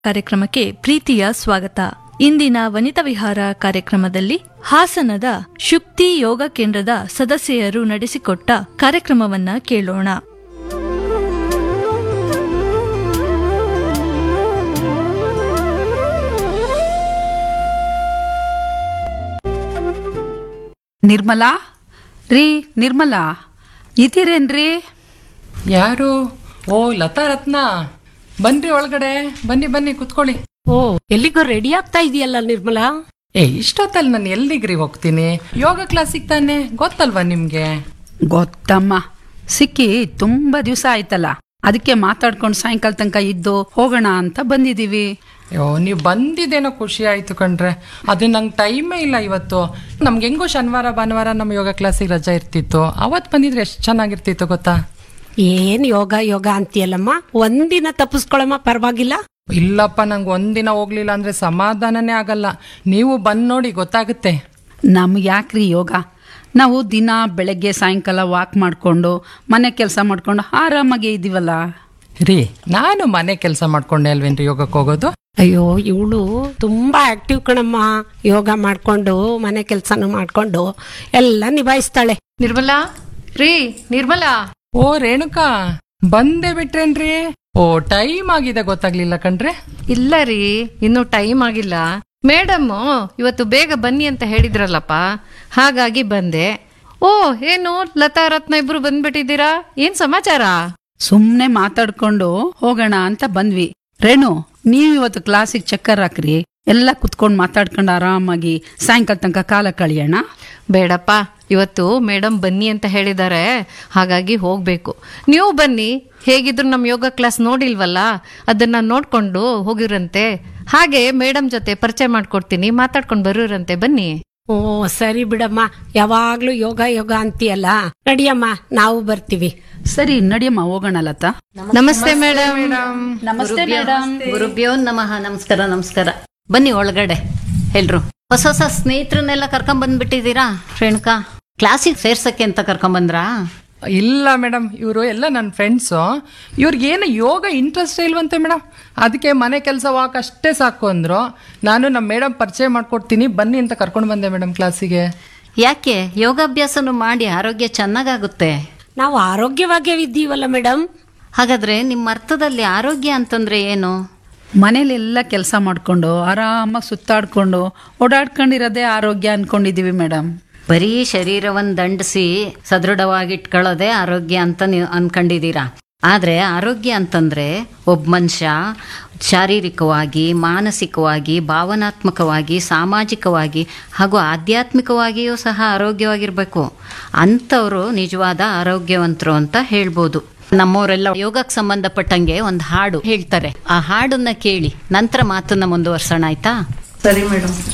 ಕಾರ್ಯಕ್ರಮಕ್ಕೆ ಪ್ರೀತಿಯ ಸ್ವಾಗತ ಇಂದಿನ ವನಿತಾ ವಿಹಾರ ಕಾರ್ಯಕ್ರಮದಲ್ಲಿ ಹಾಸನದ ಶುಕ್ತಿ ಯೋಗ ಕೇಂದ್ರದ ಸದಸ್ಯರು ನಡೆಸಿಕೊಟ್ಟ ಕಾರ್ಯಕ್ರಮವನ್ನ ಕೇಳೋಣ ನಿರ್ಮಲಾ ರೀ ನಿರ್ಮಲಾ ಇದ್ದೀರೇನ್ರಿ ಯಾರು ಓ ಲತಾ ರತ್ನ ಬನ್ರಿ ಒಳಗಡೆ ಬನ್ನಿ ಬನ್ನಿ ಕುತ್ಕೊಳ್ಳಿ ಓ ಎಲ್ಲಿಗೋ ರೆಡಿ ಆಗ್ತಾ ಇದೆಯಲ್ಲ ನಿರ್ಮಲಾ ಏ ಇಷ್ಟೊತ್ತಲ್ಲಿ ನಾನು ಎಲ್ಲಿಗ್ರಿ ಹೋಗ್ತೀನಿ ಯೋಗ ಕ್ಲಾಸಿಗೆ ತಾನೆ ಗೊತ್ತಲ್ವಾ ನಿಮ್ಗೆ ಗೊತ್ತಮ್ಮ ಸಿಕ್ಕಿ ತುಂಬಾ ದಿವಸ ಆಯ್ತಲ್ಲ ಅದಕ್ಕೆ ಮಾತಾಡ್ಕೊಂಡು ಸಾಯಂಕಾಲ ತನಕ ಇದ್ದು ಹೋಗೋಣ ಅಂತ ಬಂದಿದೀವಿ ಅಯ್ಯೋ ನೀವು ಬಂದಿದ್ದೇನೋ ಖುಷಿ ಆಯ್ತು ಕಣ್ರೆ ಅದು ನಂಗೆ ಟೈಮೇ ಇಲ್ಲ ಇವತ್ತು ನಮ್ಗೆ ಹೆಂಗೋ ಶನಿವಾರ ಭಾನುವಾರ ನಮ್ಮ ಯೋಗ ಕ್ಲಾಸಿಗೆ ರಜಾ ಇರ್ತಿತ್ತು ಅವತ್ತು ಬಂದಿದ್ರೆ ಎಷ್ಟು ಚೆನ್ನಾಗಿರ್ತಿತ್ತು ಗೊತ್ತಾ ಏನ್ ಯೋಗ ಯೋಗ ಅಂತೀಯಲ್ಲಮ್ಮ ಒಂದಿನ ತಪ್ಪಿಸ್ಕೊಳಮ್ಮ ಪರವಾಗಿಲ್ಲ ಇಲ್ಲಪ್ಪ ನಂಗೆ ಒಂದಿನ ಹೋಗ್ಲಿಲ್ಲ ಅಂದ್ರೆ ಸಮಾಧಾನನೇ ಆಗಲ್ಲ ನೀವು ಬಂದ್ ನೋಡಿ ಗೊತ್ತಾಗುತ್ತೆ ನಮ್ಗೆ ಯಾಕ್ರಿ ಯೋಗ ನಾವು ದಿನ ಬೆಳಗ್ಗೆ ಸಾಯಂಕಾಲ ವಾಕ್ ಮಾಡ್ಕೊಂಡು ಮನೆ ಕೆಲಸ ಮಾಡ್ಕೊಂಡು ಆರಾಮಾಗಿ ಇದೀವಲ್ಲ ರೀ ನಾನು ಮನೆ ಕೆಲಸ ಮಾಡ್ಕೊಂಡೆ ಅಲ್ವೇನ್ರಿ ಯೋಗಕ್ಕೆ ಹೋಗೋದು ಅಯ್ಯೋ ಇವಳು ತುಂಬಾ ಆಕ್ಟಿವ್ ಕಣಮ್ಮ ಯೋಗ ಮಾಡ್ಕೊಂಡು ಮನೆ ಕೆಲ್ಸನೂ ಮಾಡ್ಕೊಂಡು ಎಲ್ಲ ನಿಭಾಯಿಸ್ತಾಳೆ ನಿರ್ಮಲಾ ರೀ ನಿರ್ಮಲಾ ಓ ರೇಣುಕಾ ಬಂದೇ ಬಿಟ್ರೇನ್ರಿ ಓ ಟೈಮ್ ಆಗಿದೆ ಗೊತ್ತಾಗ್ಲಿಲ್ಲ ಕಣ್ರೆ ಇಲ್ಲ ರೀ ಇನ್ನು ಟೈಮ್ ಆಗಿಲ್ಲ ಮೇಡಮ್ ಇವತ್ತು ಬೇಗ ಬನ್ನಿ ಅಂತ ಹೇಳಿದ್ರಲ್ಲಪ್ಪ ಹಾಗಾಗಿ ಬಂದೆ ಓ ಏನು ಲತಾ ರತ್ನ ಇಬ್ರು ಬಂದ್ಬಿಟ್ಟಿದ್ದೀರಾ ಏನ್ ಸಮಾಚಾರ ಸುಮ್ನೆ ಮಾತಾಡ್ಕೊಂಡು ಹೋಗೋಣ ಅಂತ ಬಂದ್ವಿ ರೇಣು ನೀವ್ ಇವತ್ತು ಕ್ಲಾಸಿಗೆ ಚಕ್ಕರ್ ಹಾಕ್ರಿ ಎಲ್ಲ ಕುತ್ಕೊಂಡು ಮಾತಾಡ್ಕೊಂಡು ಆರಾಮಾಗಿ ಸಾಯಂಕಾಲ ತನಕ ಕಾಲ ಕಳಿಯೋಣ ಬೇಡಪ್ಪ ಇವತ್ತು ಮೇಡಮ್ ಬನ್ನಿ ಅಂತ ಹೇಳಿದ್ದಾರೆ ಹಾಗಾಗಿ ಹೋಗ್ಬೇಕು ನೀವು ಬನ್ನಿ ಹೇಗಿದ್ರು ನಮ್ಮ ಯೋಗ ಕ್ಲಾಸ್ ನೋಡಿಲ್ವಲ್ಲ ಅದನ್ನ ನೋಡ್ಕೊಂಡು ಹೋಗಿರಂತೆ ಹಾಗೆ ಮೇಡಮ್ ಜೊತೆ ಪರಿಚಯ ಮಾಡ್ಕೊಡ್ತೀನಿ ಮಾತಾಡ್ಕೊಂಡು ಬರೋರಂತೆ ಬನ್ನಿ ಓ ಸರಿ ಬಿಡಮ್ಮ ಯಾವಾಗ್ಲೂ ಯೋಗ ಯೋಗ ಅಂತೀಯಲ್ಲ ನಡಿಯಮ್ಮ ನಾವು ಬರ್ತೀವಿ ಸರಿ ನಡಿಯಮ್ಮ ಹೋಗೋಣ ಲತಾ ನಮಸ್ತೆ ಮೇಡಮ್ ನಮಸ್ತೆ ಮೇಡಮ್ ಗುರುಭ್ಯೋ ನಮಃ ನಮಸ್ಕಾರ ನಮಸ್ಕಾರ ಬನ್ನಿ ಒಳಗಡೆ ಎಲ್ರು ಹೊಸ ಹೊಸ ಸ್ನೇಹಿತರನ್ನೆಲ್ಲ ಕರ್ಕೊಂಡ್ ಬಂದ್ಬಿಟ್ಟಿದ್ದೀರಾ ರೇಣುಕಾ ಕ್ಲಾಸಿಗೆ ಸೇರ್ಸಕ್ಕೆ ಅಂತ ಕರ್ಕೊಂಡ್ ಬಂದ್ರಾ ಇಲ್ಲ ಮೇಡಮ್ ಇವರು ಎಲ್ಲ ನನ್ನ ಫ್ರೆಂಡ್ಸು ಇವ್ರಿಗೇನು ಯೋಗ ಇಂಟ್ರೆಸ್ಟ್ ಇಲ್ವಂತೆ ಮೇಡಮ್ ಅದಕ್ಕೆ ಮನೆ ಕೆಲಸ ವಾಕ್ ಅಷ್ಟೇ ಸಾಕು ಅಂದರು ನಾನು ನಮ್ಮ ಮೇಡಮ್ ಪರಿಚಯ ಮಾಡ್ಕೊಡ್ತೀನಿ ಬನ್ನಿ ಅಂತ ಕರ್ಕೊಂಡು ಬಂದೆ ಮೇಡಮ್ ಕ್ಲಾಸಿಗೆ ಯಾಕೆ ಯೋಗಾಭ್ಯಾಸನು ಮಾಡಿ ಆರೋಗ್ಯ ಚೆನ್ನಾಗಾಗುತ್ತೆ ನಾವು ಆರೋಗ್ಯವಾಗೇ ಇದ್ದೀವಲ್ಲ ಮೇಡಮ್ ಹಾಗಾದ್ರೆ ನಿಮ್ಮ ಅರ್ಥದಲ್ಲಿ ಆರೋಗ್ಯ ಅಂತಂದ್ರೆ ಏನು ಮನೇಲೆಲ್ಲ ಕೆಲಸ ಮಾಡ್ಕೊಂಡು ಆರಾಮಾಗಿ ಸುತ್ತಾಡ್ಕೊಂಡು ಓಡಾಡ್ಕೊಂಡಿರೋದೇ ಆರೋಗ್ಯ ಅನ್ಕೊಂಡಿದೀವಿ ಮೇಡಮ್ ಬರೀ ಶರೀರವನ್ನು ದಂಡಿಸಿ ಸದೃಢವಾಗಿಟ್ಕೊಳ್ಳೋದೇ ಆರೋಗ್ಯ ಅಂತ ನೀವು ಅನ್ಕೊಂಡಿದ್ದೀರಾ ಆದರೆ ಆರೋಗ್ಯ ಅಂತಂದ್ರೆ ಒಬ್ಬ ಮನುಷ್ಯ ಶಾರೀರಿಕವಾಗಿ ಮಾನಸಿಕವಾಗಿ ಭಾವನಾತ್ಮಕವಾಗಿ ಸಾಮಾಜಿಕವಾಗಿ ಹಾಗೂ ಆಧ್ಯಾತ್ಮಿಕವಾಗಿಯೂ ಸಹ ಆರೋಗ್ಯವಾಗಿರಬೇಕು ಅಂಥವರು ನಿಜವಾದ ಆರೋಗ್ಯವಂತರು ಅಂತ ಹೇಳ್ಬೋದು ನಮ್ಮವರೆಲ್ಲ ಯೋಗಕ್ಕೆ ಸಂಬಂಧಪಟ್ಟಂಗೆ ಒಂದು ಹಾಡು ಹೇಳ್ತಾರೆ ಆ ಹಾಡನ್ನ ಕೇಳಿ ನಂತರ ಮಾತನ್ನ ಮುಂದುವರ್ಸೋಣ ಆಯ್ತಾ ಸರಿ ಮೇಡಮ್